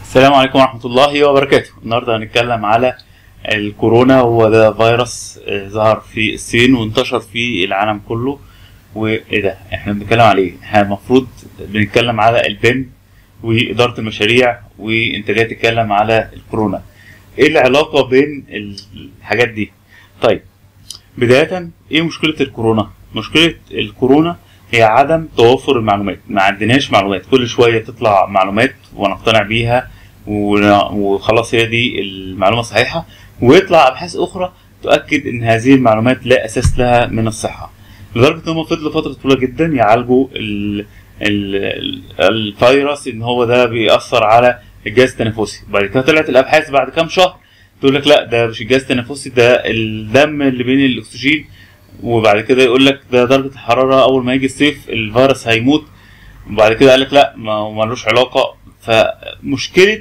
السلام عليكم ورحمة الله وبركاته النهاردة هنتكلم على الكورونا هو ده فيروس آه، ظهر في الصين وانتشر في العالم كله وايه ده احنا بنتكلم على ايه احنا المفروض بنتكلم على البن وإدارة المشاريع وانت جاي تتكلم على الكورونا ايه العلاقة بين الحاجات دي طيب بداية ايه مشكلة الكورونا مشكلة الكورونا هي عدم توافر المعلومات ما عندناش معلومات كل شوية تطلع معلومات ونقتنع بيها ون- وخلاص هي دي المعلومة الصحيحة ويطلع أبحاث أخرى تؤكد إن هذه المعلومات لا أساس لها من الصحة لدرجة إن هم فضلوا فترة طويلة جدا يعالجوا ال ال ال الفيروس إن هو ده بيأثر على الجهاز التنفسي بعد كده طلعت الأبحاث بعد كام شهر تقول لك لا ده مش الجهاز التنفسي ده الدم اللي بين الأكسجين وبعد كده يقول لك ده درجة الحرارة أول ما يجي الصيف الفيروس هيموت وبعد كده قال لك لا ما ملوش علاقة فمشكلة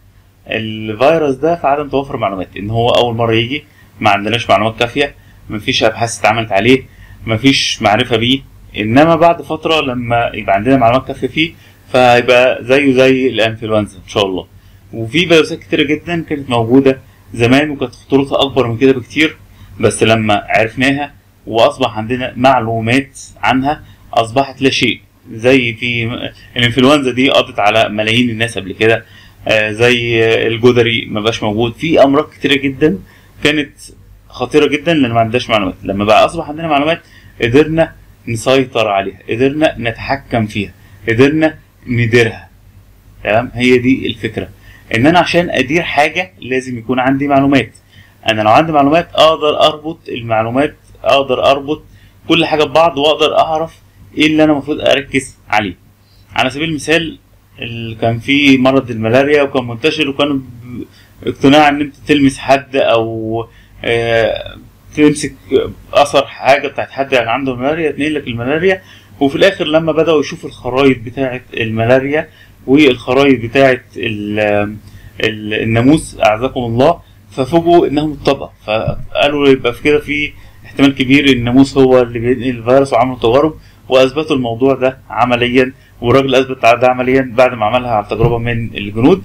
الفيروس ده في عدم توفر معلومات ان هو اول مره يجي ما عندناش معلومات كافيه مفيش ابحاث اتعملت عليه مفيش معرفه بيه انما بعد فتره لما يبقى عندنا معلومات كافيه فيه فهيبقى زيه زي الانفلونزا ان شاء الله وفي فيروسات كتيره جدا كانت موجوده زمان وكانت خطورتها اكبر من كده بكتير بس لما عرفناها واصبح عندنا معلومات عنها اصبحت لا شيء زي في الانفلونزا دي قضت على ملايين الناس قبل كده آه، زي آه، الجدري ما بقاش موجود في امراض كتيره جدا كانت خطيره جدا لان ما عندناش معلومات لما بقى اصبح عندنا معلومات قدرنا نسيطر عليها قدرنا نتحكم فيها قدرنا نديرها تمام هي دي الفكره ان انا عشان ادير حاجه لازم يكون عندي معلومات انا لو عندي معلومات اقدر اربط المعلومات اقدر اربط كل حاجه ببعض واقدر اعرف ايه اللي انا المفروض اركز عليه على سبيل المثال اللي كان في مرض الملاريا وكان منتشر وكان ب- اقتناع ان انت تلمس حد او آه، تمسك اثر حاجه بتاعت حد يعني عنده ملاريا تنقل لك الملاريا وفي الاخر لما بداوا يشوفوا الخرايط بتاعه الملاريا والخرايط بتاعه ال- ال- الناموس اعزكم الله ففوجئوا انها مطبقه فقالوا يبقى في كده في احتمال كبير ان الناموس هو اللي بينقل الفيروس وعملوا تجارب واثبتوا الموضوع ده عمليا والراجل اثبت ده عمليا بعد ما عملها على تجربه من الجنود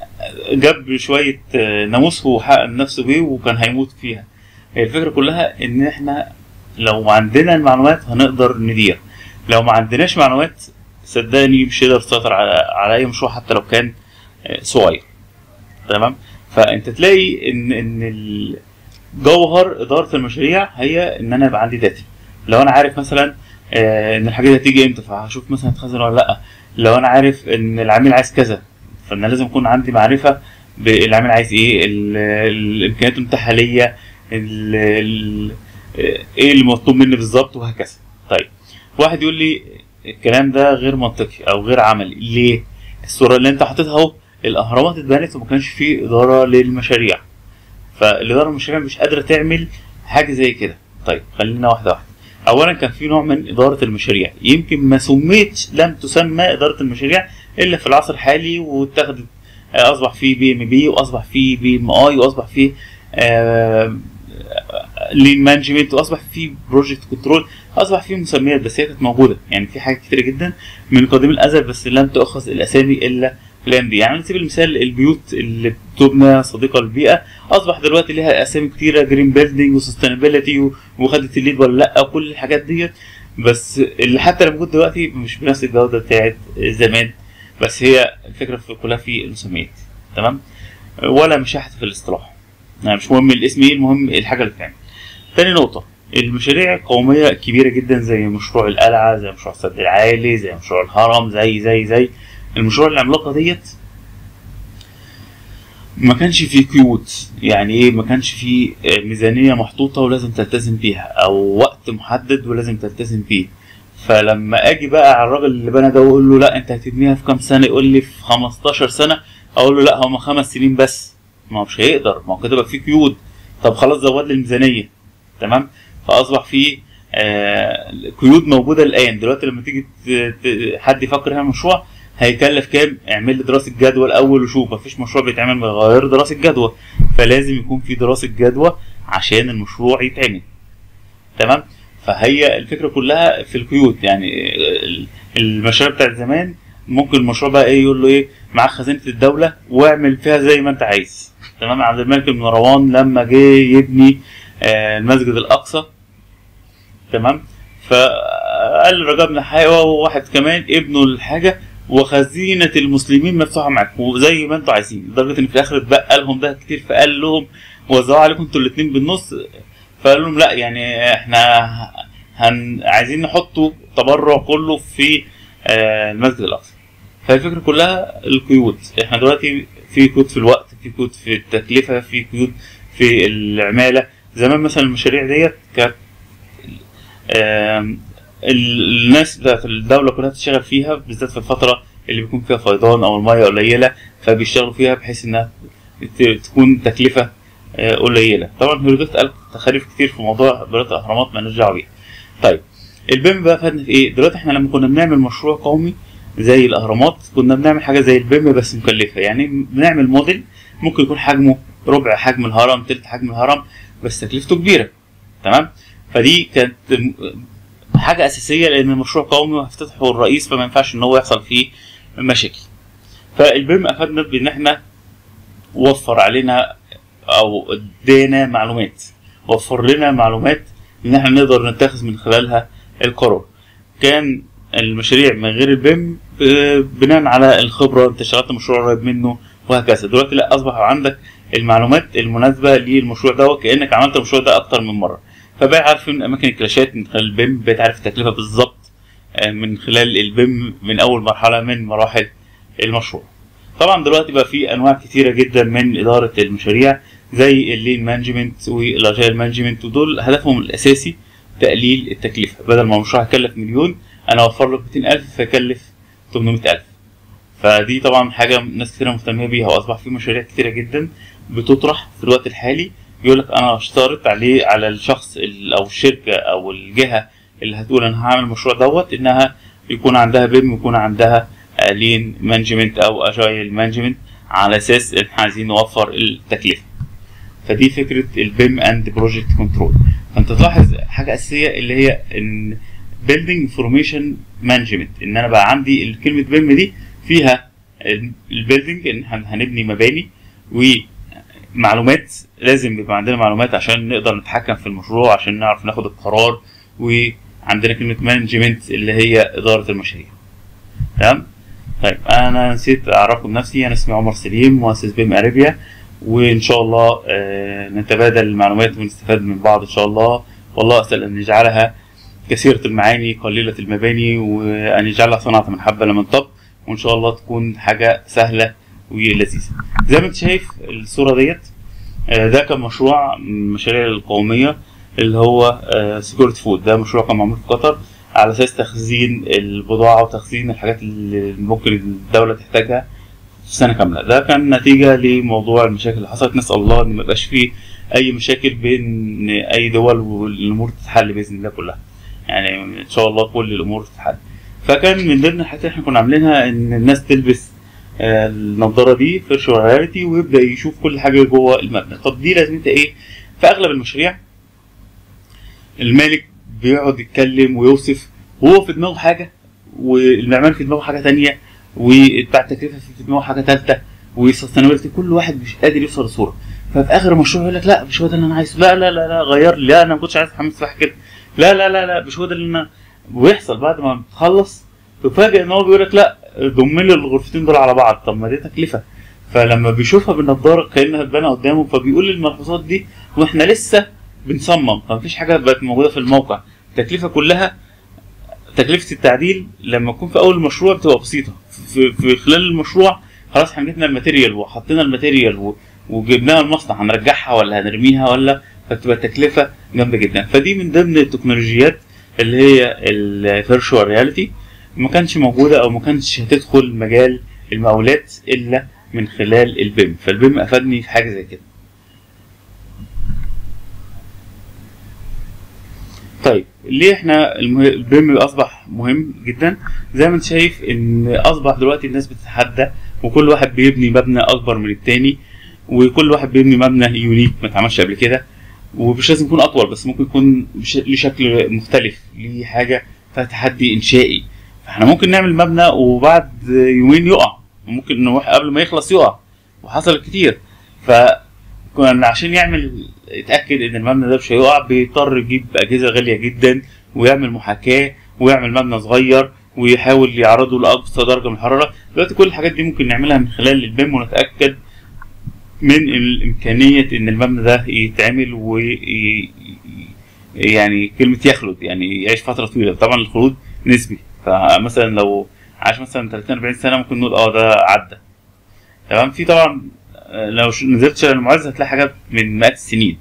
جاب شويه آه، ناموس وحقق نفسه بيه وكان هيموت فيها هي الفكره كلها ان احنا لو عندنا المعلومات هنقدر ندير لو ما عندناش معلومات صدقني مش هيقدر تسيطر على على اي مشروع حتى لو كان آه، صغير تمام فانت تلاقي ان ان جوهر اداره المشاريع هي ان انا يبقى عندي داتا لو انا عارف مثلا آه، ان الحاجه دي هتيجي امتى فهشوف مثلا هتخزن ولا لا لو انا عارف ان العميل عايز كذا فانا لازم يكون عندي معرفه بالعميل عايز ايه ال- الامكانيات المتاحه ليا ال- ال- ايه اللي مطلوب مني بالظبط وهكذا طيب واحد يقول لي الكلام ده غير منطقي او غير عملي ليه الصوره اللي انت حاططها اهو الاهرامات اتبنت وما كانش فيه اداره للمشاريع فالاداره المشاريع مش قادره تعمل حاجه زي كده طيب خلينا واحده واحده اولا كان في نوع من اداره المشاريع يمكن ما سميتش لم تسمى اداره المشاريع الا في العصر الحالي واتخذت آه، اصبح في بي ام بي واصبح في بي ام اي واصبح في لين مانجمنت واصبح في بروجكت كنترول اصبح في مسميات بس هي كانت موجوده يعني في حاجات كتير جدا من قديم الازل بس لم تؤخذ الاسامي الا في الايام دي يعني على سبيل المثال البيوت اللي بتبنى صديقه للبيئه اصبح دلوقتي ليها اسامي كتيره جرين بيلدينج وسستينابيلتي وخدت الليد ولا لا وكل الحاجات ديت بس اللي حتى اللي موجود دلوقتي مش بنفس الجوده بتاعت زمان بس هي الفكره في كلها في المسميات تمام ولا مشاحه في الاصطلاح يعني مش مهم الاسم ايه المهم الحاجه اللي بتعمل تاني نقطه المشاريع القوميه كبيره جدا زي مشروع القلعه زي مشروع السد العالي زي مشروع الهرم زي زي زي المشروع العملاقه ديت ما كانش فيه قيود يعني ايه ما كانش فيه آه، ميزانيه محطوطه ولازم تلتزم بيها او وقت محدد ولازم تلتزم بيه فلما اجي بقى على الراجل اللي بنى ده واقول له لا انت هتبنيها في كام سنه يقول لي في 15 سنه اقول له لا هم خمس سنين بس ما هو مش هيقدر ما هو كده بقى فيه قيود طب خلاص زود لي الميزانيه تمام فاصبح في آه قيود موجوده الان دلوقتي لما تيجي ت- ت- حد يفكر يعمل مشروع هيكلف كام اعمل لي دراسه جدوى الاول وشوف مفيش مشروع بيتعمل من غير دراسه جدوى فلازم يكون في دراسه جدوى عشان المشروع يتعمل تمام فهي الفكره كلها في القيود يعني ال- المشاريع بتاعت زمان ممكن المشروع بقى ايه يقول له ايه معاك خزينه الدوله واعمل فيها زي ما انت عايز تمام عبد الملك بن مروان لما جه يبني آه، المسجد الاقصى تمام فقال رجاء بن حيوة وواحد كمان ابنوا الحاجه وخزينه المسلمين مفتوحه معاكم وزي ما انتوا عايزين لدرجه ان في الاخر اتبقى لهم ده كتير فقال لهم وزعوا عليكم انتوا الاثنين بالنص فقال لهم لا يعني احنا هن عايزين نحطوا تبرع كله في آه، المسجد الاقصى فالفكره كلها القيود احنا دلوقتي في قيود في الوقت في قيود في التكلفه في قيود في العماله زمان مثلا المشاريع ديت كانت آم، ال- الناس بتاعت الدوله كلها بتشتغل فيها بالذات في الفتره اللي بيكون فيها فيضان او الميه قليله فبيشتغلوا فيها بحيث انها ت- تكون تكلفه آه، قليله طبعا هيرودوت قال تخاريف كتير في موضوع بناء الاهرامات مالناش دعوه بيها طيب البيم بقى فادنا في ايه دلوقتي احنا لما كنا بنعمل مشروع قومي زي الاهرامات كنا بنعمل حاجه زي البيم بس مكلفه يعني بنعمل موديل ممكن يكون حجمه ربع حجم الهرم تلت حجم الهرم بس تكلفته كبيره تمام فدي كانت م- حاجه اساسيه لان المشروع قومي وهفتتحه الرئيس فما ينفعش ان هو يحصل فيه مشاكل فالبيم افادنا بان احنا وفر علينا او ادينا معلومات وفر لنا معلومات ان احنا نقدر نتخذ من خلالها القرار كان المشاريع من غير البيم آه، بناء على الخبره انت اشتغلت مشروع قريب منه وهكذا دلوقتي لا اصبح عندك المعلومات المناسبه للمشروع ده وكانك عملت المشروع ده اكتر من مره فبقى عارف من اماكن الكلاشات من خلال البيم بقيت عارف التكلفه بالظبط آه، من خلال البيم من اول مرحله من مراحل المشروع طبعا دلوقتي بقى في انواع كتيره جدا من اداره المشاريع زي اللين مانجمنت والاجايل مانجمنت ودول هدفهم الاساسي تقليل التكلفه بدل ما المشروع هيكلف مليون انا اوفر لك 200000 فيكلف 800000 فدي طبعا حاجه ناس كتيره مهتمه بيها واصبح في مشاريع كتيره جدا بتطرح في الوقت الحالي يقول لك انا اشترط عليه على الشخص ال- او الشركه او الجهه اللي هتقول انا هعمل المشروع دوت انها يكون عندها بيم يكون عندها لين مانجمنت او اجايل مانجمنت على اساس ان احنا عايزين نوفر التكلفه فدي فكره البيم اند بروجكت كنترول فانت تلاحظ حاجه اساسيه اللي هي ان بيلدينج انفورميشن مانجمنت ان انا بقى عندي كلمه بيم دي فيها البيلدينج ان احنا هنبني مباني ومعلومات لازم يبقى عندنا معلومات عشان نقدر نتحكم في المشروع عشان نعرف ناخد القرار وعندنا كلمه مانجمنت اللي هي اداره المشاريع تمام طيب انا نسيت اعرفكم بنفسي انا اسمي عمر سليم مؤسس بيم اريبيا وان شاء الله آه، نتبادل المعلومات ونستفاد من بعض ان شاء الله والله اسال ان يجعلها كثيره المعاني قليله المباني وان يجعلها صنعه من حبه لمن طب وان شاء الله تكون حاجه سهله ولذيذه زي ما انت شايف الصوره ديت آه، ده كان مشروع من المشاريع القوميه اللي هو سيكوريتي فود ده مشروع كان معمول في قطر على اساس تخزين البضاعه وتخزين الحاجات اللي ممكن الدوله تحتاجها في سنه كامله ده كان نتيجه لموضوع المشاكل اللي حصلت نسال الله ان ما يبقاش فيه اي مشاكل بين اي دول والامور تتحل باذن الله كلها يعني ان شاء الله كل الامور تتحل فكان من ضمن الحاجات اللي احنا كنا عاملينها ان الناس تلبس آه، النضاره دي فيرشوال رياليتي ويبدا يشوف كل حاجه جوه المبنى طب دي لازمتها ايه في اغلب المشاريع المالك بيقعد يتكلم ويوصف وهو في دماغه حاجه والمعماري في دماغه حاجه تانية وبتاع التكلفه في دماغه حاجه ثالثه وسستينابيلتي كل واحد مش قادر يوصل لصوره ففي اخر المشروع يقول لك لا مش هو ده اللي انا عايزه لا لا لا لا غير لي لا انا ما كنتش عايز حمام سباحه كده لا لا لا لا مش هو ده اللي انا ويحصل بعد ما تخلص تفاجئ ان هو بيقول لك لا ضم لي الغرفتين دول على بعض طب ما دي تكلفه فلما بيشوفها بالنضاره كانها اتبنى قدامه فبيقول لي الملحوظات دي واحنا لسه بنصمم فمفيش حاجه بقت موجوده في الموقع التكلفه كلها تكلفه التعديل لما تكون في اول المشروع بتبقى بسيطه في, في خلال المشروع خلاص احنا جبنا الماتيريال وحطينا الماتيريال و- وجبناها المصنع هنرجعها ولا هنرميها ولا فتبقى التكلفه جامده جدا فدي من ضمن التكنولوجيات اللي هي الفيرشوال رياليتي ما كانش موجوده او ما كانش هتدخل مجال المقاولات الا من خلال البيم فالبيم افادني في حاجه زي كده طيب ليه احنا المه- البيم اصبح مهم جدا زي ما انت شايف ان اصبح دلوقتي الناس بتتحدى وكل واحد بيبني مبنى اكبر من التاني وكل واحد بيبني مبنى يونيك ما اتعملش قبل كده ومش لازم يكون اطول بس ممكن يكون بش- ليه شكل مختلف ليه حاجه فيها تحدي انشائي احنا ممكن نعمل مبنى وبعد يومين يقع ممكن نروح قبل ما يخلص يقع وحصلت كتير فكنا عشان يعمل يتاكد ان المبنى ده مش هيقع بيضطر يجيب اجهزه غاليه جدا ويعمل محاكاه ويعمل مبنى صغير ويحاول يعرضه لاقصى درجه من الحراره دلوقتي كل الحاجات دي ممكن نعملها من خلال البيم ونتاكد من الامكانيه ان المبنى ده يتعمل و يعني كلمه يخلد يعني يعيش فتره طويله طبعا الخلود نسبي فمثلا لو عاش مثلا 30 40 سنه ممكن نقول اه ده عدى تمام في طبعا آه، لو ش- نزلت شارع المعز هتلاقي حاجات من مئات السنين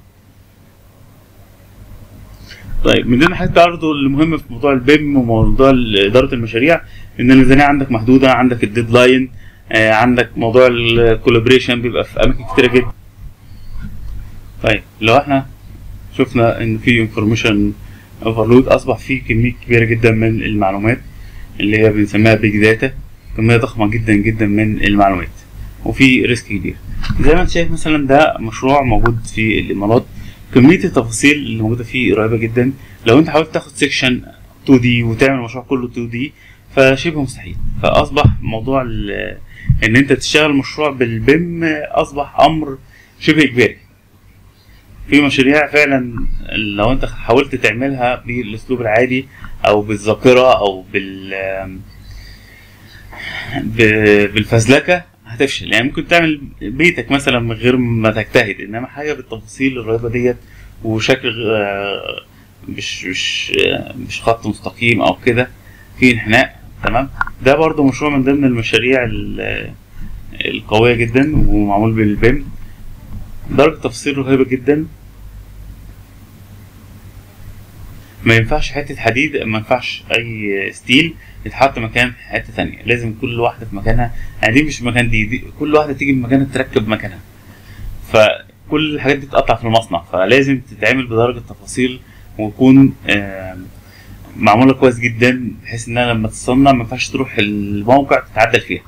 طيب من ضمن الحاجات برضه المهمه في موضوع البيم وموضوع ال- اداره المشاريع ان الميزانيه عندك محدوده عندك الديدلاين آه عندك موضوع الكولابريشن بيبقى في اماكن كتيره جدا طيب لو احنا شفنا ان في انفورميشن اوفرلود اصبح في كميه كبيره جدا من المعلومات اللي هي بنسميها بيج داتا كميه ضخمه جدا جدا من المعلومات وفي ريسك كبير زي ما انت شايف مثلا ده مشروع موجود في الامارات كميه التفاصيل اللي موجوده فيه قريبه جدا لو انت حاولت تاخد سيكشن 2 دي وتعمل المشروع كله 2 دي فشبه مستحيل فاصبح موضوع ال- ان انت تشتغل مشروع بالبيم اصبح امر شبه اجباري في مشاريع فعلا لو انت حاولت تعملها بالاسلوب العادي او بالذاكره او بال ب- بالفزلكه هتفشل يعني ممكن تعمل بيتك مثلا من غير ما تجتهد انما حاجه بالتفاصيل الرهيبه ديت وشكل آه، مش مش آه، مش خط مستقيم او كده في انحناء تمام ده برضو مشروع من ضمن المشاريع ال- القويه جدا ومعمول بالبيم درجه تفاصيل رهيبه جدا ما ينفعش حته حديد ما ينفعش اي ستيل يتحط مكان حته ثانيه لازم كل واحده في مكانها يعني دي مش مكان دي, دي كل واحده تيجي في مكانها تركب مكانها فكل الحاجات دي تتقطع في المصنع فلازم تتعمل بدرجه تفاصيل ويكون آم، معموله كويس جدا بحيث انها لما تصنع ما ينفعش تروح الموقع تتعدل فيها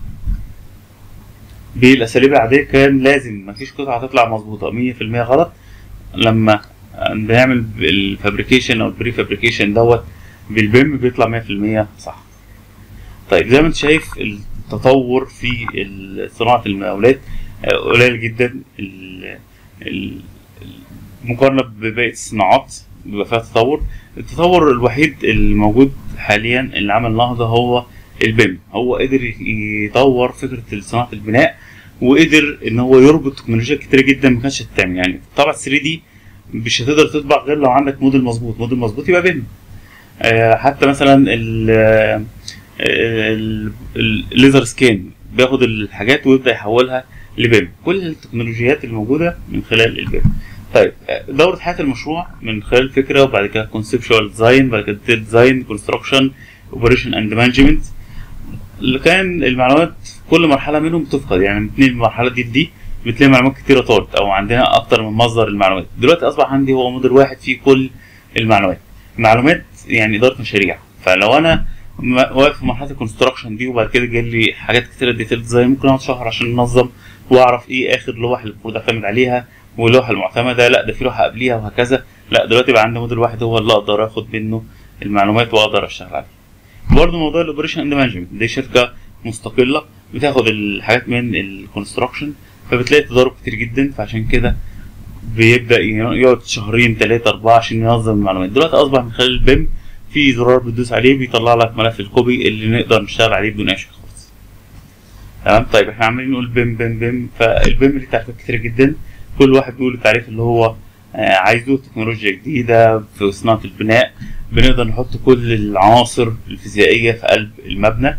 بالاساليب العاديه كان لازم مفيش قطعه تطلع مظبوطه 100% غلط لما بنعمل الفابريكيشن او البري فابريكيشن دوت بالبيم بيطلع 100% صح طيب زي ما انت شايف التطور في ال- صناعه المقاولات آه، قليل جدا ال- ال- المقارنه بباقي الصناعات بيبقى فيها تطور التطور الوحيد الموجود حاليا اللي عمل نهضه هو البيم هو قدر يطور فكره صناعه البناء وقدر ان هو يربط تكنولوجيا كتير جدا ما كانتش تتعمل يعني طبعا 3 دي مش هتقدر تطبع غير لو عندك موديل مظبوط موديل مظبوط يبقى بيم آه، حتى مثلا ال ال- ال- الليزر سكان بياخد الحاجات ويبدا يحولها لبيم كل التكنولوجيات الموجوده من خلال البيم طيب آه، دوره حياه المشروع من خلال فكره وبعد كده كونسبشوال ديزاين بعد كده ديزاين كونستراكشن اوبريشن اند مانجمنت اللي كان المعلومات في كل مرحله منهم بتفقد يعني من اتنين المرحله دي لدي بتلاقي معلومات كتيره طارت او عندنا اكتر من مصدر المعلومات دلوقتي اصبح عندي هو موديل واحد فيه كل المعلومات معلومات يعني اداره مشاريع فلو انا م- واقف في مرحله الكونستراكشن دي وبعد كده جاي لي حاجات كتيره ديتيل ديزاين ممكن اقعد شهر عشان انظم واعرف ايه اخر لوحه اللي المفروض اعتمد عليها واللوحه المعتمده لا ده في لوحه قبليها وهكذا لا دلوقتي بقى عندي موديل واحد هو اللي اقدر اخد منه المعلومات واقدر اشتغل عليه برضه موضوع الاوبريشن اند مانجمنت دي شركه مستقله بتاخد الحاجات من الكونستراكشن فبتلاقي تضارب كتير جدا فعشان كده بيبدا يقعد شهرين ثلاثه اربعه عشان ينظم المعلومات دلوقتي اصبح من خلال البيم في زرار بتدوس عليه بيطلع لك ملف الكوبي اللي نقدر نشتغل عليه بدون اي شيء خالص تمام طيب احنا عمالين نقول بيم بيم بيم فالبيم ليه تعريفات كتير جدا كل واحد بيقول التعريف اللي هو آه، عايزه تكنولوجيا جديده في صناعه البناء بنقدر نحط كل العناصر الفيزيائيه في قلب المبنى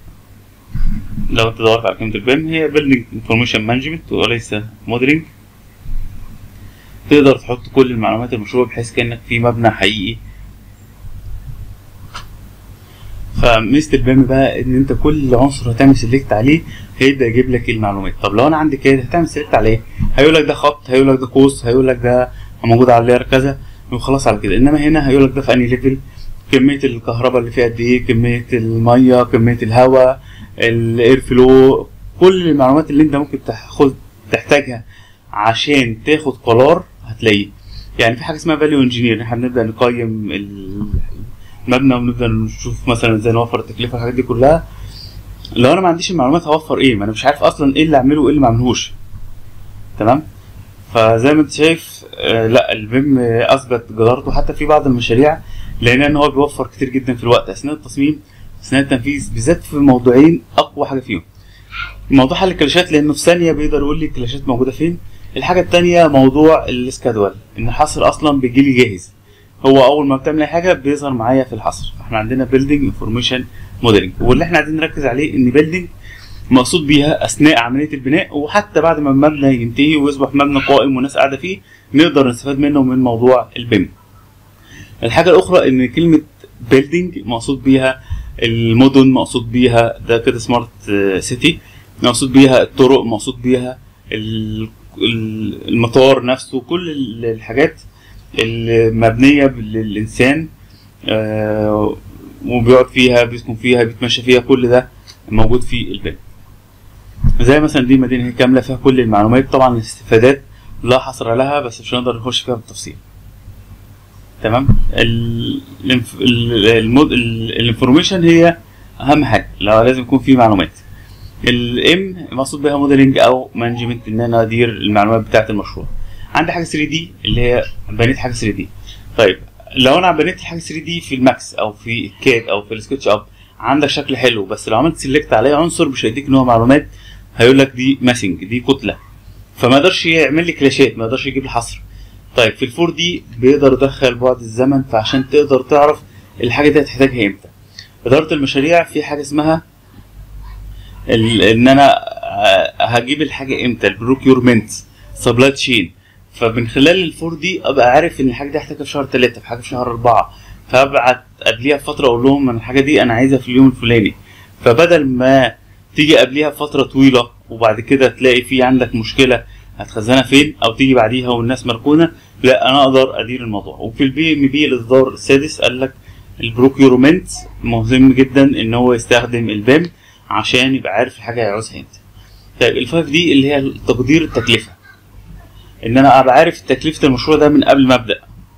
لو انت دورت على كلمه البيم هي بيلدينج انفورميشن مانجمنت وليس موديلنج تقدر تحط كل المعلومات المشروع بحيث كانك في مبنى حقيقي فميزه البيم بقى ان انت كل عنصر هتعمل سيلكت عليه هيبدا يجيب لك المعلومات طب لو انا عندي كده هتعمل سيلكت على ايه هيقول لك ده خط هيقول لك ده قوس هيقول لك ده موجود على اللير كذا وخلاص على كده انما هنا هيقول لك ده في انهي ليفل كميه الكهرباء اللي فيها قد ايه كميه الميه كميه الهواء الاير فلو كل المعلومات اللي انت ممكن تاخد تحتاجها عشان تاخد قرار هتلاقيه يعني في حاجه اسمها فاليو انجينير احنا بنبدا نقيم ال- مبنى ونبدا نشوف مثلا ازاي نوفر التكلفه الحاجات دي كلها لو انا ما عنديش المعلومات هوفر ايه ما انا مش عارف اصلا ايه اللي اعمله وايه اللي ما اعملهوش تمام فزي ما انت شايف آه لا البيم اثبت جدارته حتى في بعض المشاريع لقينا ان هو بيوفر كتير جدا في الوقت اثناء التصميم اثناء التنفيذ بالذات في موضوعين اقوى حاجه فيهم موضوع حل الكلاشات لانه في ثانيه بيقدر يقول لي الكلاشات موجوده فين الحاجه الثانيه موضوع السكادول ان الحصر اصلا بيجي لي جاهز هو اول ما بتعمل اي حاجه بيظهر معايا في الحصر فاحنا عندنا بيلدينج انفورميشن موديلنج واللي احنا عايزين نركز عليه ان بيلدينج مقصود بيها اثناء عمليه البناء وحتى بعد ما المبنى ينتهي ويصبح مبنى قائم والناس قاعده فيه نقدر نستفاد منه من موضوع البيم الحاجه الاخرى ان كلمه بيلدينج مقصود بيها المدن مقصود بيها ده كده سمارت سيتي مقصود بيها الطرق مقصود بيها المطار نفسه كل الحاجات المبنيه للانسان آه وبيقعد فيها بيسكن فيها بيتمشى فيها كل ده موجود في البيت زي مثلا دي مدينه كامله فيها كل المعلومات طبعا الاستفادات لا حصر لها بس مش هنقدر نخش فيها بالتفصيل تمام الانفورميشن هي اهم حاجه لو لازم يكون في معلومات الام مقصود بها موديلنج او مانجمنت ان انا ادير المعلومات بتاعه المشروع عندي حاجه 3 دي اللي هي بنيت حاجه 3 دي طيب لو انا بنيت حاجه 3 دي في الماكس او في الكاد او في السكتش اب عندك شكل حلو بس لو عملت سيلكت عليه عنصر مش هيديك ان هو معلومات هيقول لك دي ماسنج دي كتله فما يقدرش يعمل لي كلاشات ما يقدرش يجيب لي حصر طيب في الفور دي بيقدر يدخل بعد الزمن فعشان تقدر تعرف الحاجه دي هتحتاجها امتى اداره المشاريع في حاجه اسمها ان انا هجيب الحاجه امتى البروكيورمنت سبلاي تشين فمن خلال الفور دي ابقى عارف ان الحاجه دي هحتاجها في شهر ثلاثة في حاجه في شهر أربعة فابعت قبليها بفتره اقول لهم ان الحاجه دي انا عايزها في اليوم الفلاني فبدل ما تيجي قبليها بفتره طويله وبعد كده تلاقي في عندك مشكله هتخزنها فين او تيجي بعديها والناس مركونه لا انا اقدر ادير الموضوع وفي البي ام بي الاصدار السادس قال لك البروكيورمنت مهم جدا ان هو يستخدم البيم عشان يبقى عارف الحاجه هيعوزها امتى طيب الفايف دي اللي هي تقدير التكلفه ان انا ابقى عارف تكلفه المشروع ده من قبل ما ابدا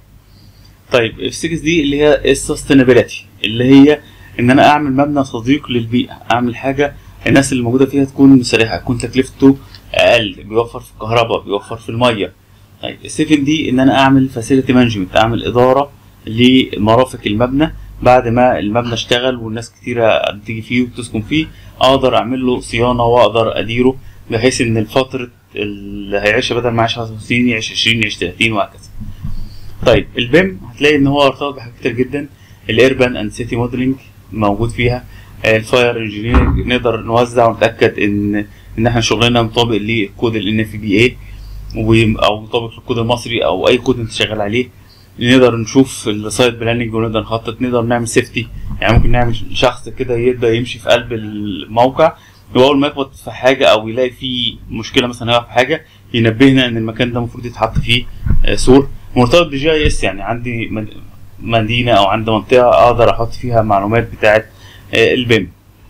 طيب ال 6 دي اللي هي السستينابيلتي اللي هي ان انا اعمل مبنى صديق للبيئه اعمل حاجه الناس اللي موجوده فيها تكون مستريحه تكون تكلفته اقل بيوفر في الكهرباء بيوفر في الميه طيب السيفن دي ان انا اعمل فاسيلتي مانجمنت اعمل اداره لمرافق المبنى بعد ما المبنى اشتغل والناس كتيرة تيجي فيه وتسكن فيه اقدر اعمل له صيانه واقدر اديره بحيث ان الفتره اللي هيعيشها بدل ما يعيش 50 يعيش 20 يعيش 30 وهكذا. طيب البيم هتلاقي ان هو ارتبط بحاجات كتير جدا الاربان اند سيتي موديلنج موجود فيها الفاير انجينيرنج نقدر نوزع ونتاكد ان ان احنا شغلنا مطابق لكود ال اف بي اي او مطابق للكود المصري او اي كود انت شغال عليه نقدر نشوف السايت بلاننج ونقدر نخطط نقدر نعمل سيفتي يعني ممكن نعمل شخص كده يبدا يمشي في قلب الموقع واول ما يخبط في حاجه او يلاقي فيه مشكله مثلا هيقع في حاجه ينبهنا ان المكان ده المفروض يتحط فيه سور مرتبط بجي اي اس يعني عندي مدينه او عندي منطقه اقدر احط فيها معلومات بتاعه البيم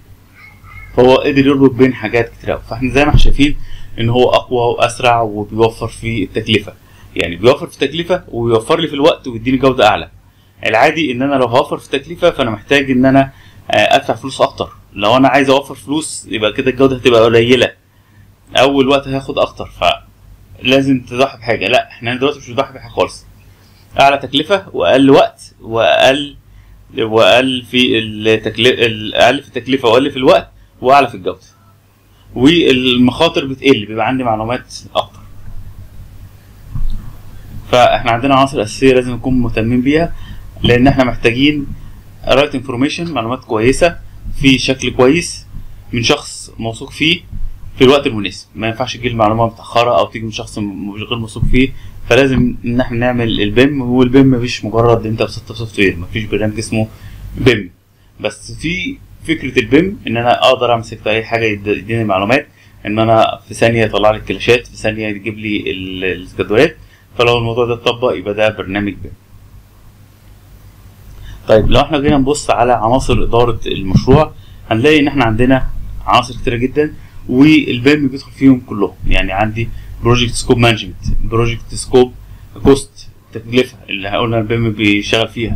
فهو قدر يربط بين حاجات كتير فاحنا زي ما احنا شايفين ان هو اقوى واسرع وبيوفر في التكلفه يعني بيوفر في التكلفه ويوفر لي في الوقت ويديني جوده اعلى العادي ان انا لو هوفر في التكلفه فانا محتاج ان انا ادفع فلوس اكتر لو انا عايز اوفر فلوس يبقى كده الجوده هتبقى قليله اول وقت هاخد اكتر فلازم تضحي بحاجه لا احنا دلوقتي مش بنضحي بحاجه خالص اعلى تكلفه واقل وقت واقل واقل في التكلفه اقل في التكلفه واقل في الوقت واعلى في الجوده والمخاطر بتقل بيبقى عندي معلومات اكتر فاحنا عندنا عناصر اساسيه لازم نكون مهتمين بيها لان احنا محتاجين رايت انفورميشن معلومات كويسه في شكل كويس من شخص موثوق فيه في الوقت المناسب ما ينفعش تجي المعلومه متاخره او تيجي من شخص غير موثوق فيه فلازم ان احنا نعمل البيم والبيم مفيش مجرد انت بسطت سوفت وير مفيش برنامج اسمه بيم بس في فكره البيم ان انا اقدر امسك في اي حاجه يديني معلومات ان انا في ثانيه يطلع لي الكلاشات في ثانيه يجيب لي الجدولات فلو الموضوع ده اتطبق يبقى ده برنامج بيم طيب لو احنا جينا نبص على عناصر اداره المشروع هنلاقي ان احنا عندنا عناصر كتيره جدا والبيم بيدخل فيهم كلهم يعني عندي بروجكت سكوب مانجمنت بروجكت سكوب كوست تكلفه اللي قلنا البيم بيشتغل فيها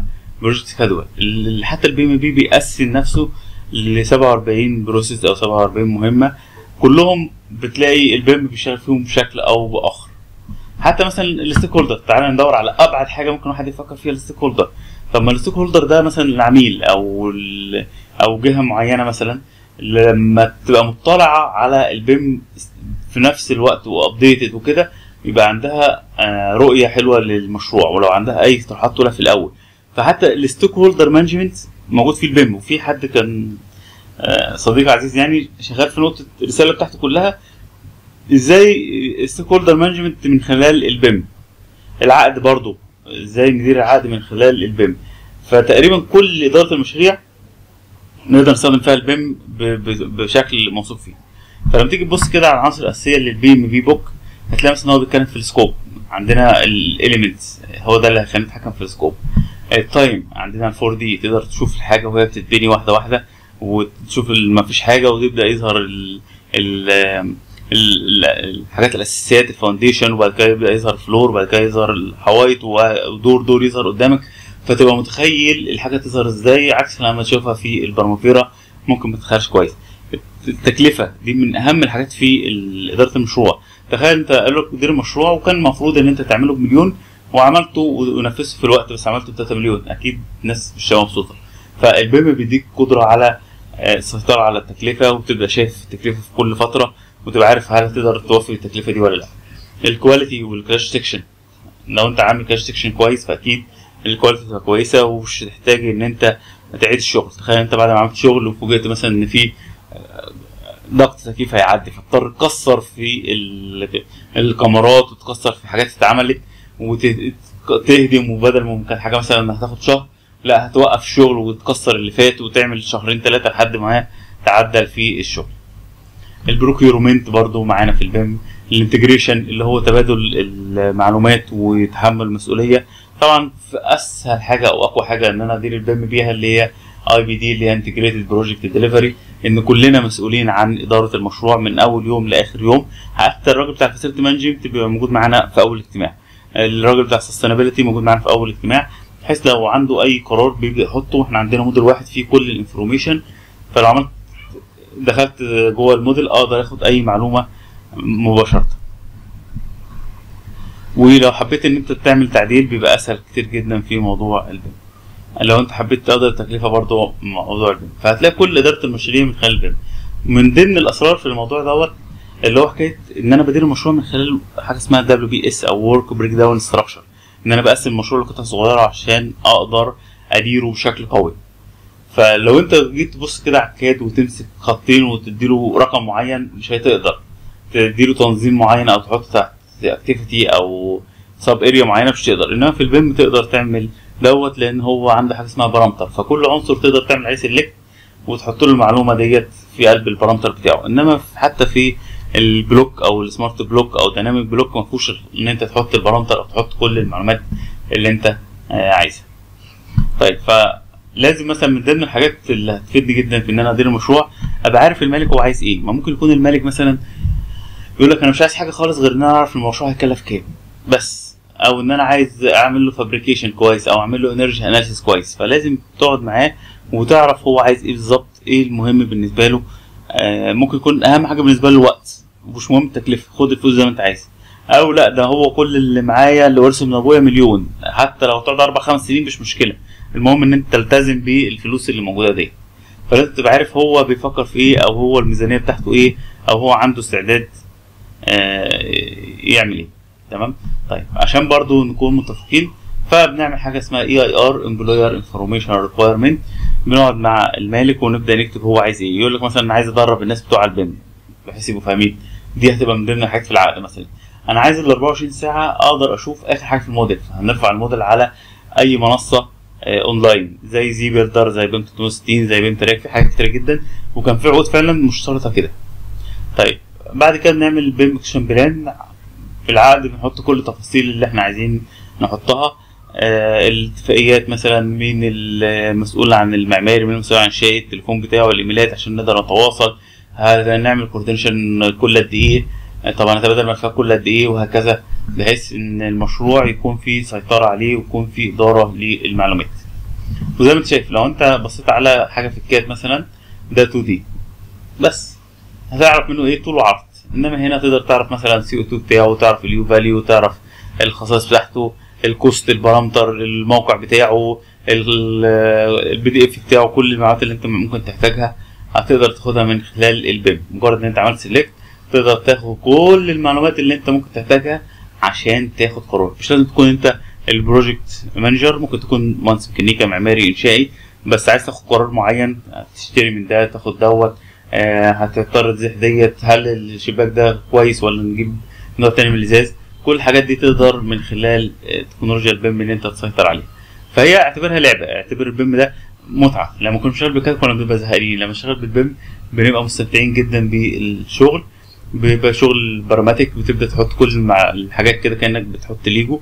بروجكت سكادول ال- حتى البي ام بي بيقسم نفسه ل 47 بروسيس او 47 مهمه كلهم بتلاقي البيم بيشتغل فيهم بشكل او باخر حتى مثلا الستيك هولدر تعالى ندور على ابعد حاجه ممكن واحد يفكر فيها الستيك هولدر طب ما الستيك هولدر ده مثلا العميل او ال- او جهه معينه مثلا لما تبقى مطلعه على البيم في نفس الوقت وابديتد وكده يبقى عندها آه، رؤيه حلوه للمشروع ولو عندها اي اقتراحات تقولها في الاول فحتى الستيك هولدر مانجمنت موجود في البيم وفي حد كان آه، صديق عزيز يعني شغال في نقطه الرساله بتاعته كلها ازاي الستيك هولدر مانجمنت من خلال البيم العقد برضو ازاي ندير العقد من خلال البيم فتقريبا كل اداره المشاريع نقدر نستخدم فيها البيم ب- ب- بشكل موثوق فيه فلما تيجي تبص كده على العناصر الاساسيه للبي ام بي بوك هتلاقي مثلا هو بيتكلم في السكوب عندنا الاليمنتس هو ده اللي هيخلينا نتحكم في السكوب التايم عندنا الفور دي تقدر تشوف الحاجه وهي بتتبني واحده واحده وتشوف ما فيش حاجه وتبدا يظهر ال ال ال- الحاجات الاساسيات الفاونديشن وبعد كده يبدا يظهر فلور وبعد كده يظهر الحوايط ودور دور يظهر قدامك فتبقى متخيل الحاجه تظهر ازاي عكس لما تشوفها في البرمافيرا ممكن ما تتخيلش كويس التكلفه دي من اهم الحاجات في ال- اداره المشروع تخيل انت قال لك مدير المشروع وكان المفروض ان انت تعمله بمليون وعملته ونفذته في الوقت بس عملته ب 3 مليون اكيد الناس مش هتبقى مبسوطه فالبيم بيديك قدره على آه، السيطره على التكلفه وتبقى شايف التكلفه في كل فتره وتبقى عارف هل تقدر توفي التكلفه دي ولا لا الكواليتي والكاش سيكشن لو انت عامل كاش سيكشن كويس فاكيد الكواليتي تبقى كويسه ومش هتحتاج ان انت تعيد الشغل تخيل انت بعد ما عملت شغل وفوجئت مثلا ان في آه، ضغط تكييف هيعدي فاضطر تكسر في ال- الكاميرات وتكسر في حاجات اتعملت وتهدم وبدل ما كانت حاجه مثلا هتاخد شهر لا هتوقف الشغل وتكسر اللي فات وتعمل شهرين ثلاثه لحد ما تعدل في الشغل البروكيورومنت برضو معانا في البيم الانتجريشن اللي هو تبادل المعلومات وتحمل المسؤوليه طبعا في اسهل حاجه او اقوى حاجه ان انا ادير البيم بيها اللي هي اي بي دي اللي هي انتجريتد بروجكت ديليفري ان كلنا مسؤولين عن اداره المشروع من اول يوم لاخر يوم حتى الراجل بتاع الفاسيلتي مانجمنت بيبقى موجود معانا في اول اجتماع الراجل بتاع السستينابيلتي موجود معانا في اول اجتماع بحيث لو عنده اي قرار بيبدا يحطه احنا عندنا موديل واحد فيه كل الانفورميشن فلو عملت دخلت جوه الموديل اقدر اخد اي معلومه مباشره ولو حبيت ان انت تعمل تعديل بيبقى اسهل كتير جدا في موضوع البيم لو انت حبيت تقدر التكلفه برضه موضوع البيم فهتلاقي كل اداره المشاريع من خلال البيم من ضمن الاسرار في الموضوع دوت اللي هو حكايه ان انا بدير المشروع من خلال حاجه اسمها دبليو بي اس او ورك بريك داون ستراكشر ان انا بقسم المشروع لقطع صغيره عشان اقدر اديره بشكل قوي فلو انت جيت تبص كده على الكاد وتمسك خطين وتديله رقم معين مش هتقدر تديله تنظيم معين او تحط تحت اكتيفيتي او سب اريا معينه مش تقدر انما في البيم تقدر تعمل دوت لان هو عنده حاجه اسمها بارامتر فكل عنصر تقدر تعمل عليه سيلكت وتحط له المعلومه ديت في قلب البارامتر بتاعه انما في- حتى في البلوك او السمارت بلوك او ديناميك بلوك ما فيهوش ان انت تحط البارامتر او تحط كل المعلومات اللي انت آه، عايزها طيب فلازم مثلا من ضمن الحاجات اللي هتفيدني جدا في ان انا ادير المشروع ابقى عارف المالك هو عايز ايه ما ممكن يكون المالك مثلا يقول لك انا مش عايز حاجه خالص غير ان انا اعرف المشروع هيكلف كام بس او ان انا عايز اعمل له فابريكيشن كويس او اعمل له انرجي اناليسيس كويس فلازم تقعد معاه وتعرف هو عايز ايه بالظبط ايه المهم بالنسبه له آه ممكن يكون اهم حاجه بالنسبه له الوقت مش مهم التكلفه خد الفلوس زي ما انت عايز او لا ده هو كل اللي معايا اللي ورثه من ابويا مليون حتى لو تقعد اربع خمس سنين مش مشكله المهم ان انت تلتزم بالفلوس اللي موجوده دي فلازم تبقى عارف هو بيفكر في ايه او هو الميزانيه بتاعته ايه او هو عنده استعداد آه، يعمل ايه تمام طيب عشان برضو نكون متفقين فبنعمل حاجه اسمها اي اي ار امبلوير انفورميشن ريكويرمنت بنقعد مع المالك ونبدا نكتب هو عايز ايه يقول لك مثلا انا عايز ادرب الناس بتوع البيم بحيث يبقوا فاهمين دي هتبقى من ضمن الحاجات في العقد مثلا انا عايز ال 24 ساعه اقدر اشوف اخر حاجه في الموديل هنرفع الموديل على اي منصه آه، اونلاين زي زي بيلدر زي بيم 360 زي بيم تراك في حاجات كتير جدا وكان في عقود فعلا مشترطه كده طيب بعد كده بنعمل بيم اكشن بلان في العقد بنحط كل التفاصيل اللي احنا عايزين نحطها آه الاتفاقيات مثلا مين المسؤول عن المعماري مين المسؤول عن الشيء التليفون بتاعه الايميلات عشان نقدر نتواصل هذا نعمل كوردينيشن كل قد ايه آه، طبعا نتبادل ملفات كل قد ايه وهكذا بحيث ان المشروع يكون فيه سيطرة عليه ويكون فيه إدارة للمعلومات وزي ما انت شايف لو انت بصيت على حاجه في الكاد مثلا ده 2 دي بس هتعرف منه ايه طول وعرض انما هنا تقدر تعرف مثلا سي او 2 بتاعه تعرف اليو فاليو تعرف الخصائص بتاعته الكوست البارامتر الموقع بتاعه البي دي اف بتاعه كل المعلومات اللي انت ممكن تحتاجها هتقدر تاخدها من خلال البيم مجرد ان انت عملت سيلكت تقدر تاخد كل المعلومات اللي انت ممكن تحتاجها عشان تاخد قرار مش لازم تكون انت البروجكت مانجر ممكن تكون مهندس ميكانيكا معماري انشائي بس عايز تاخد قرار معين تشتري من ده تاخد دوت آه هتضطر تزيح ديت هل الشباك ده كويس ولا نجيب نوع تاني من الازاز كل الحاجات دي تقدر من خلال تكنولوجيا البيم ان انت تسيطر عليها فهي اعتبرها لعبه اعتبر البيم ده متعه لما كنا بنشتغل بكده كنا بنبقى زهقانين لما نشتغل بالبيم بنبقى مستمتعين جدا بالشغل بيبقى شغل براماتيك بتبدا تحط كل مع الحاجات كده كانك بتحط ليجو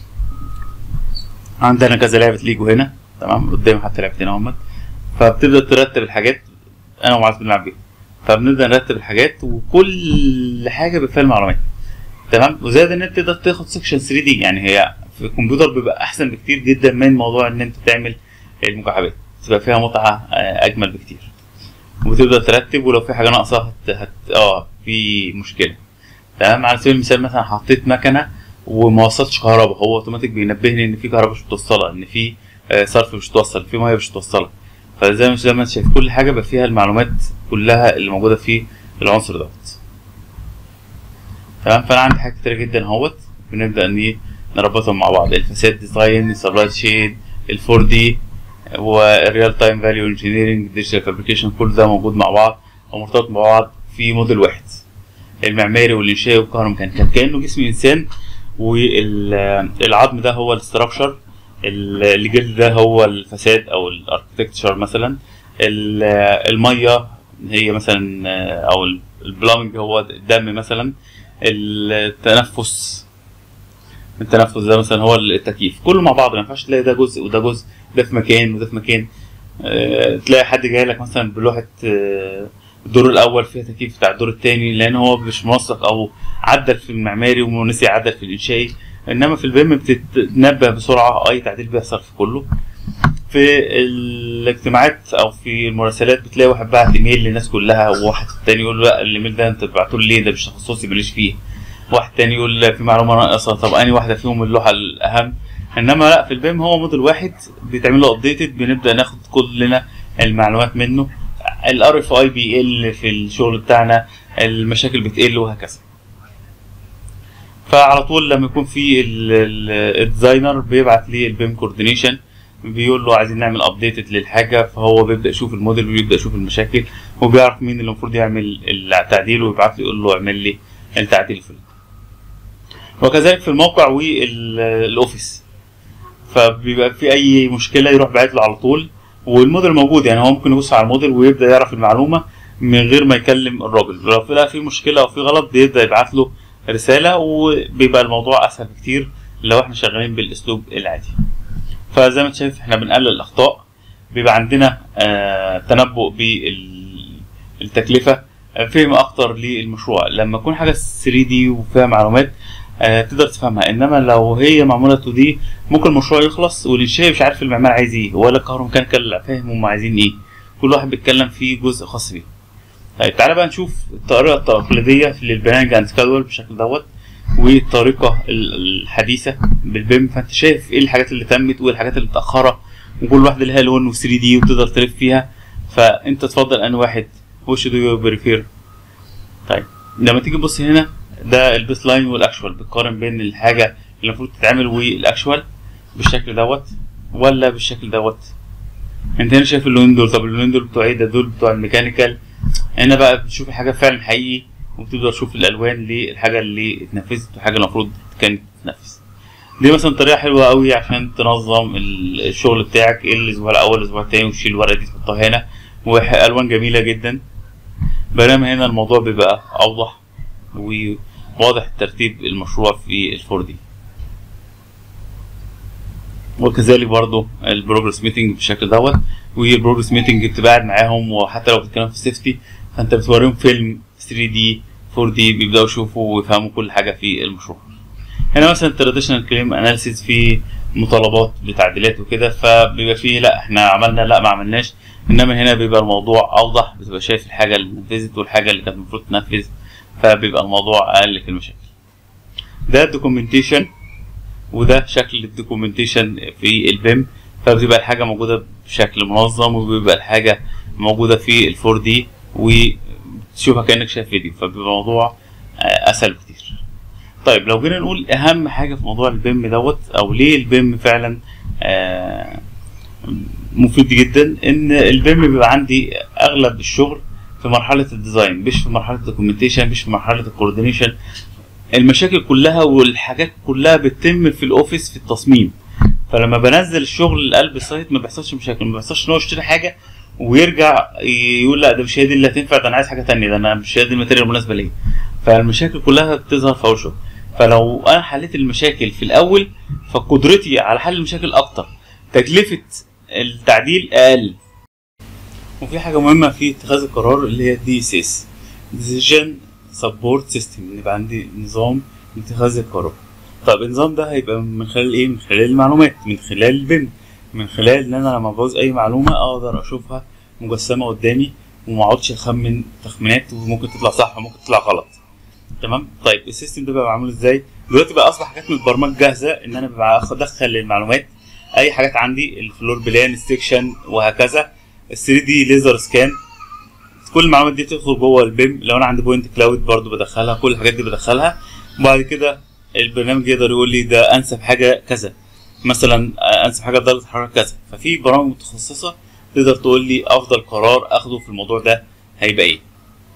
عندنا كذا لعبه ليجو هنا تمام قدامي حتى لعبتين اهمت فبتبدا ترتب الحاجات انا ومعاذ بنلعب بيها فبنبدا نرتب الحاجات وكل حاجه بيبقى فيها المعلومات تمام وزائد ان انت تقدر تاخد سكشن 3 دي يعني هي في الكمبيوتر بيبقى احسن بكتير جدا من موضوع ان انت تعمل المكعبات تبقى فيها متعه اجمل بكتير وتبدا ترتب ولو في حاجه ناقصه هت... هت... اه في مشكله تمام على سبيل المثال مثلا حطيت مكنه وما وصلتش كهرباء هو اوتوماتيك بينبهني ان في كهرباء مش متوصله ان في صرف مش متوصل في ميه مش متوصله فزي ما زي ما انت شايف كل حاجه بقى فيها المعلومات كلها اللي موجوده في العنصر دوت تمام فانا عندي حاجات كتير جدا اهوت بنبدا ان نربطهم مع بعض الفساد ديزاين السبلاي شيد الفور دي والريال تايم فاليو انجينيرنج ديجيتال فابريكيشن كل ده موجود مع بعض ومرتبط مع بعض في موديل واحد المعماري والانشائي والكهروميكانيكال كانه جسم انسان والعظم ده هو الاستراكشر الجلد ده هو الفساد او الاركتكتشر مثلا الميه هي مثلا او البلامنج هو الدم مثلا التنفس التنفس ده مثلا هو التكييف كله مع بعض ما ينفعش تلاقي ده جزء وده جزء ده في مكان وده في مكان أه تلاقي حد جاي لك مثلا بلوحه أه الدور الاول فيها تكييف بتاع الدور الثاني لان هو مش منسق او عدل في المعماري ونسي عدل في الانشائي انما في البيم بتتنبه بسرعه اي تعديل بيحصل في كله في الاجتماعات او في المراسلات بتلاقي واحد بعت ايميل للناس كلها وواحد تاني يقول لا الايميل ده انت بعته لي ليه ده مش تخصصي ماليش فيه واحد تاني يقول في معلومه ناقصه طب اني واحده فيهم اللوحه الاهم انما لا في البيم هو موديل واحد بيتعمل له ابديتد بنبدا ناخد كلنا المعلومات منه الار اف اي بيقل في الشغل بتاعنا المشاكل بتقل وهكذا فعلى طول لما يكون في الديزاينر بيبعت لي البيم كوردينيشن بيقول له عايزين نعمل ابديتد للحاجه فهو بيبدا يشوف الموديل ويبدا يشوف المشاكل وبيعرف مين اللي المفروض يعمل التعديل ويبعت لي يقول له اعمل لي التعديل في وكذلك في الموقع والاوفيس فبيبقى في اي مشكله يروح باعت له على طول والموديل موجود يعني هو ممكن يبص على الموديل ويبدا يعرف المعلومه من غير ما يكلم الراجل لو في في مشكله او في غلط بيبدا يبعت له رساله وبيبقى الموضوع اسهل بكتير لو احنا شغالين بالاسلوب العادي فزي ما انت شايف احنا بنقلل الاخطاء بيبقى عندنا آه تنبؤ بالتكلفه فهم اكتر للمشروع لما يكون حاجه 3 دي وفيها معلومات آه تقدر تفهمها انما لو هي معموله 2 دي ممكن المشروع يخلص والانشائي مش عارف المعمار عايز ايه ولا الكهروميكانيكال فاهم هم عايزين ايه كل واحد بيتكلم في جزء خاص بيه طيب تعالى بقى نشوف الطريقه التقليديه للبلاننج اند سكادول بالشكل دوت والطريقه الحديثه بالبيم فانت شايف ايه الحاجات اللي تمت وايه الحاجات اللي متاخره وكل واحده لها لون و3 دي وتقدر تلف فيها فانت تفضل ان واحد وش دو يو بريفير طيب لما تيجي تبص هنا ده البيس لاين والاكشوال بتقارن بين الحاجه اللي المفروض تتعمل والاكشوال بالشكل دوت ولا بالشكل دوت انت هنا شايف اللون دول طب اللون دول بتوع ايه ده دول بتوع الميكانيكال هنا بقى بتشوف الحاجه فعلا حقيقي وبتقدر تشوف الالوان للحاجه اللي اتنفذت والحاجه اللي المفروض كانت تتنفذ دي مثلا طريقه حلوه قوي عشان تنظم الشغل بتاعك ايه الاسبوع الاول الاسبوع التاني وتشيل الورقه دي تحطها هنا والوان جميله جدا بينما هنا الموضوع بيبقى اوضح وواضح ترتيب المشروع في الفور دي وكذلك برضو البروجرس ميتنج بالشكل دوت والبروجرس ميتنج بتبقى قاعد معاهم وحتى لو بتتكلم في سيفتي فانت بتوريهم فيلم 3 دي 4 دي بيبداوا يشوفوا ويفهموا كل حاجه في المشروع هنا مثلا تراديشنال كليم اناليسيس في مطالبات بتعديلات وكده فبيبقى فيه لا احنا عملنا لا ما عملناش انما هنا بيبقى الموضوع اوضح بتبقى شايف الحاجه اللي نفذت والحاجه اللي كانت المفروض تنفذ فبيبقى الموضوع اقل في المشاكل ده الدوكيومنتيشن وده شكل الدوكيومنتيشن في البيم فبتبقى الحاجه موجوده بشكل منظم وبيبقى الحاجه موجوده في الفور دي وتشوفها كانك شايف فيديو فبيبقى الموضوع آه، اسهل بكتير طيب لو جينا نقول اهم حاجه في موضوع البيم دوت او ليه البيم فعلا آه، مفيد جدا ان البيم بيبقى عندي اغلب الشغل في مرحله الديزاين مش في مرحله الدوكيومنتيشن مش في مرحله الكوردينيشن المشاكل كلها والحاجات كلها بتتم في الاوفيس في التصميم فلما بنزل الشغل لقلب السايت ما بيحصلش مشاكل ما بيحصلش ان هو يشتري حاجه ويرجع يقول لا ده مش هي دي اللي هتنفع ده انا عايز حاجه تانية ده انا مش هي دي الماتيريال المناسبه ليا فالمشاكل كلها بتظهر في اول شغل فلو انا حليت المشاكل في الاول فقدرتي على حل المشاكل اكتر تكلفه التعديل اقل وفي حاجه مهمه في اتخاذ القرار اللي هي دي اس اس ديسيجن سبورت سيستم يبقى عندي نظام اتخاذ القرار طب النظام ده هيبقى من خلال ايه من خلال المعلومات من خلال البيم من خلال ان انا لما بعوز اي معلومه اقدر اشوفها مجسمه قدامي وما اقعدش اخمن تخمينات وممكن تطلع صح وممكن تطلع غلط تمام طيب السيستم ده بقى معمول ازاي دلوقتي بقى اصبح حاجات متبرمجه جاهزه ان انا ببقى ادخل المعلومات اي حاجات عندي الفلور بلان ستيكشن وهكذا ال 3 دي ليزر سكان كل المعلومات دي بتدخل جوه البيم لو انا عندي بوينت كلاود برضو بدخلها كل الحاجات دي بدخلها وبعد كده البرنامج يقدر يقول لي ده انسب حاجه كذا مثلا انسب حاجه درجه حراره كذا ففي برامج متخصصه تقدر تقول لي افضل قرار اخده في الموضوع ده هيبقى ايه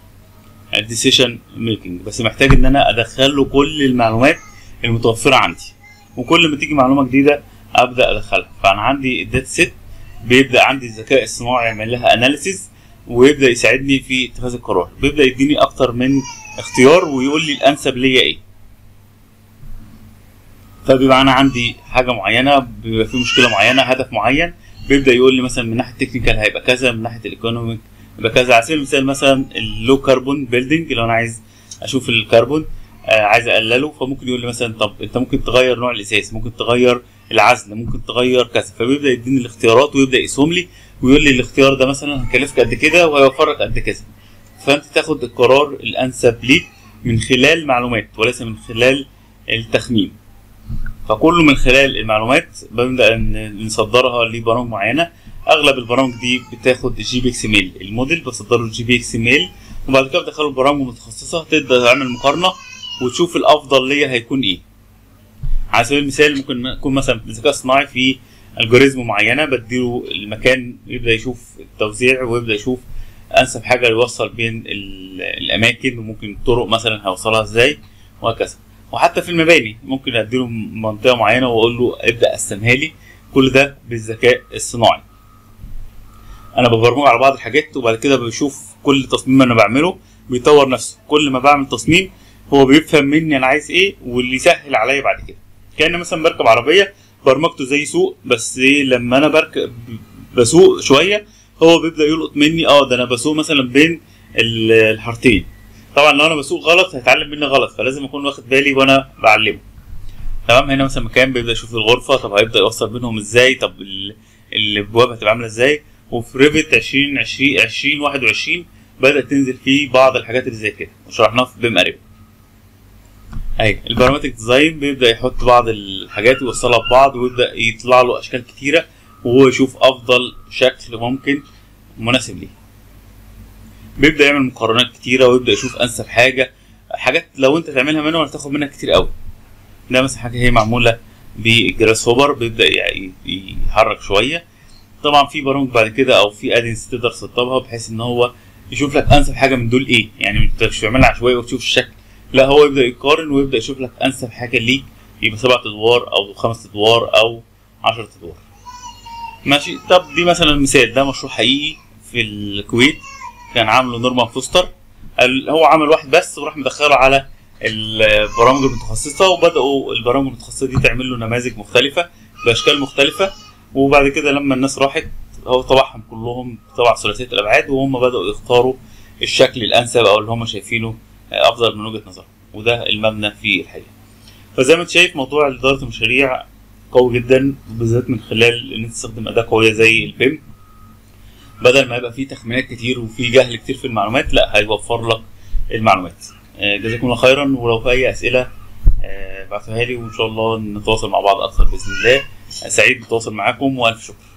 الديسيشن ميكنج بس محتاج ان انا ادخل له كل المعلومات المتوفره عندي وكل ما تيجي معلومه جديده ابدا ادخلها فانا عندي الداتا سيت بيبدا عندي الذكاء الصناعي يعمل لها اناليسيز ويبدا يساعدني في اتخاذ القرار بيبدا يديني اكتر من اختيار ويقول لي الانسب ليا ايه فبيبقى انا عندي حاجه معينه بيبقى في مشكله معينه هدف معين بيبدا يقول لي مثلا من ناحيه التكنيكال هيبقى كذا من ناحيه الايكونوميك يبقى كذا على سبيل المثال مثلا اللو كربون بيلدينج لو انا عايز اشوف الكربون آه عايز اقلله فممكن يقول لي مثلا طب انت ممكن تغير نوع الاساس ممكن تغير العزل ممكن تغير كذا فبيبدا يديني الاختيارات ويبدا يقسم لي ويقول لي الاختيار ده مثلا هيكلفك قد كده وهيوفر لك قد كذا فانت تاخد القرار الانسب ليك من خلال معلومات وليس من خلال التخمين فكله من خلال المعلومات بنبدا ان نصدرها لبرامج معينه اغلب البرامج دي بتاخد جي بي اكس ميل الموديل بصدر له جي بي اكس ميل وبعد كده بدخله برامج متخصصه تقدر تعمل مقارنه وتشوف الافضل ليا هيكون ايه على سبيل المثال ممكن يكون مثلا الذكاء الصناعي في الجوريزم معينه بديله المكان يبدا يشوف التوزيع ويبدا يشوف انسب حاجه يوصل بين الاماكن وممكن الطرق مثلا هيوصلها ازاي وهكذا وحتى في المباني ممكن اديله منطقه معينه واقول له ابدا قسمها لي كل ده بالذكاء الصناعي انا ببرمجه على بعض الحاجات وبعد كده بشوف كل تصميم انا بعمله بيطور نفسه كل ما بعمل تصميم هو بيفهم مني انا عايز ايه واللي يسهل عليا بعد كده كان مثلا بركب عربيه برمجته زي سوق بس ايه لما انا بركب بسوق شويه هو بيبدا يلقط مني اه ده انا بسوق مثلا بين الحارتين طبعا لو انا بسوق غلط هيتعلم مني غلط فلازم اكون واخد بالي وانا بعلمه تمام هنا مثلا مكان بيبدا يشوف الغرفه طب هيبدا يوصل بينهم ازاي طب الابواب هتبقى عامله ازاي وفي ريفت 2020 2021 بدات تنزل فيه بعض الحاجات اللي زي كده وشرحناها في بيم اريبا ايوه البارامتريك ديزاين بيبدا يحط بعض الحاجات ويوصلها ببعض ويبدا يطلع له اشكال كتيره وهو يشوف افضل شكل ممكن مناسب ليه بيبدا يعمل مقارنات كتيره ويبدا يشوف انسب حاجه حاجات لو انت تعملها منه هتاخد منك كتير قوي ده مثلا حاجه هي معموله بالجراس هوبر بيبدا يحرك شويه طبعا في برامج بعد كده او في ادنس تقدر تسطبها بحيث ان هو يشوف لك انسب حاجه من دول ايه يعني انت مش تعملها عشوائي وتشوف الشكل لا هو يبدا يقارن ويبدا يشوف لك انسب حاجه ليك يبقى سبعة ادوار او خمس ادوار او 10 ادوار ماشي طب دي مثلا مثال ده مشروع حقيقي في الكويت كان عامله نورمان فوستر هو عمل واحد بس وراح مدخله على البرامج المتخصصه وبداوا البرامج المتخصصه دي تعمل له نماذج مختلفه باشكال مختلفه وبعد كده لما الناس راحت هو طبعهم كلهم طبع ثلاثيه الابعاد وهم بداوا يختاروا الشكل الانسب او اللي هم شايفينه افضل من وجهه نظرهم وده المبنى في الحقيقه فزي ما انت شايف موضوع اداره المشاريع قوي جدا بالذات من خلال ان انت تستخدم اداه قويه زي البيم بدل ما يبقى فيه تخمينات كتير وفيه جهل كتير في المعلومات لا هيوفر لك المعلومات آه، جزاكم الله خيرا ولو في اي اسئله آه، ابعتوها لي وان شاء الله نتواصل مع بعض اكثر باذن الله سعيد بالتواصل معاكم والف شكر